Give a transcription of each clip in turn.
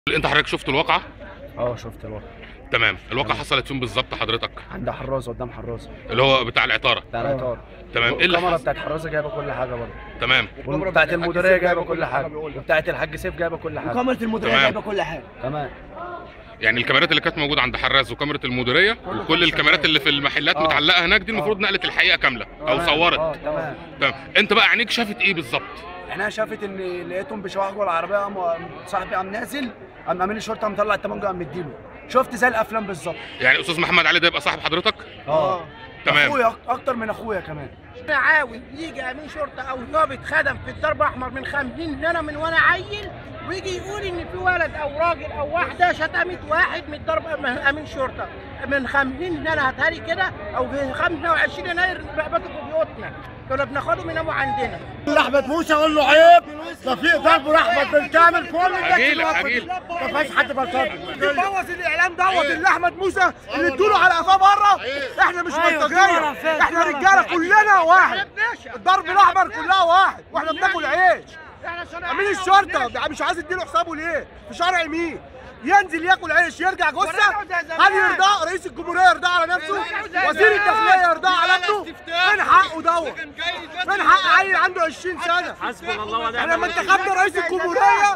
انت حضرتك شفت الواقعه اه شفت الواقع تمام الواقعه تمام. حصلت فين بالظبط حضرتك عند حراسه قدام حراسه اللي هو بتاع العطاره بتاع الاطار تمام ايه اللي الكاميرا حصل بتاعت حراسه جايبه كل حاجه برضه تمام وبتاعت المديريه جايبه كل حاجه وبتاعت الحاج سيف جايبه كل حاجه وكاميرا المديريه تمام. جايبه كل حاجه تمام يعني الكاميرات اللي كانت موجوده عند حراز وكاميرا المديريه وكل الكاميرات اللي في المحلات آه. متعلقه هناك دي المفروض آه. نقلت الحقيقه كامله او تمام. اه صورت تمام تمام انت بقى عينيك شافت ايه بالظبط احنا شافت ان لقيتهم بيشوحوا جوه العربيه قام صاحبي قام نازل قام امين الشرطه قام مطلع التمانجة قام مديله شفت زي الافلام بالظبط يعني استاذ محمد علي ده يبقى صاحب حضرتك اه تمام اخويا أك- اكتر من اخويا كمان عاوز يجي امين شرطه او ضابط خدم في الضرب احمر من 50 سنه من وانا عيل ويجي يقول ان في ولد او راجل او واحده شتمت واحد من الضرب من امين شرطه من 50 سنه هتهري كده او في 25 يناير بقبته في بيوتنا كنا بناخدهم يناموا عندنا احمد موسى اقول له عيب ده في ضرب احمد بالكامل كل ده هجيلك هجيلك ما فيهاش حد بلطجي بوظ الاعلام دوت اللي احمد موسى اللي ادوله على قفاه بره احنا مش بلطجيه احنا رجاله كلنا واحد الضرب الاحمر كلها واحد واحنا بناكل عيش امين الشرطه مش عايز اديله حسابه ليه؟ في شرع مين؟ ينزل ياكل عيش يرجع جثه هل يرضاه رئيس الجمهوريه يرضاه على نفسه؟ وزير الداخليه يرضاه على ابنه؟ فين حقه دوت؟ فين حق عيل عنده 20 سنه؟ حسبنا الله ونعم احنا لما انتخبنا رئيس الجمهوريه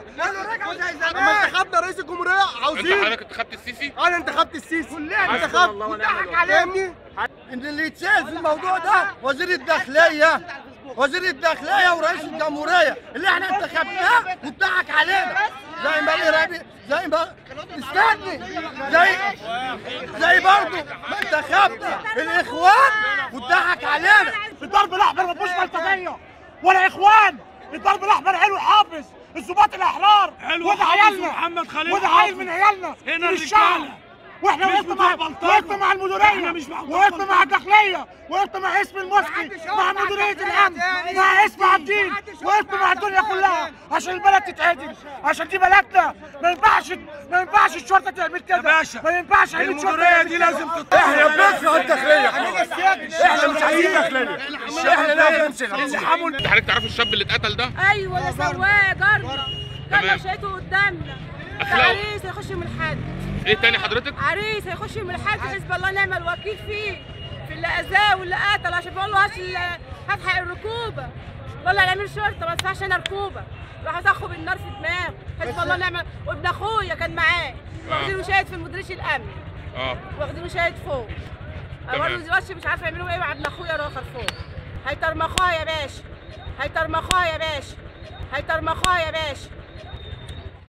لما انتخبنا رئيس الجمهوريه انت عاوزين حضرتك انتخبت السيسي انا انتخبت السيسي انتخبت وضحك عليني ان اللي يتسال في الموضوع ده وزير الداخليه وزير الداخليه ورئيس الجمهوريه اللي احنا انتخبناه واتضحك علينا زي ما الارهابي زي ما استني زي زي برضه ما انتخبنا الاخوان واتضحك علينا الضرب الاحمر ما فيهوش بلطجيه ولا اخوان الضرب الاحمر حلو حافظ الضباط الاحرار حلو وده حافظ عيالنا ومحمد خليل وده حافظ. عيل من عيالنا هنا من الشعب الرجالة. واحنا مش وقفنا بتوع مع بلطجة. وقفنا مع المديريه احنا مش مع بتوع وقفنا مع بلطجة. الداخليه وقفنا مع اسم المسكي مع مديريه الامن مع اسم عبدين وقفنا مع الدنيا كلها عشان البلد تتعدل عشان دي بلدنا ما ينفعش ما ينفعش الشرطه تعمل كده باشا، ما ينفعش عيل الشرطة المديريه تعمل دي كده. لازم تطلع احنا بنكره الداخليه احنا مش عايزين داخليه احنا لازم نمشي انت حضرتك تعرف الشاب اللي اتقتل ده ايوه ده سواق جارنا تمام. كان شايته قدامنا ده أخلاق. عريس هيخش من الحد ايه تاني حضرتك عريس هيخش من الحد حزب الله نعم الوكيل فيه في اللي اذاه واللي قتل عشان بيقول له هات ال- هات حق الركوبه بقول له انا امير شرطه ما ينفعش انا ركوبه راح اخه بالنار في دماغه حزب الله نعم وابن اخويا كان معاه واخدينه شاهد في مديريه الامن اه واخدينه شاهد فوق تمام. برضه دلوقتي مش عارفه يعملوا ايه مع ابن اخويا الاخر فوق هيترمخوها يا باشا هيترمخوها يا باشا هيترمخوها يا باشا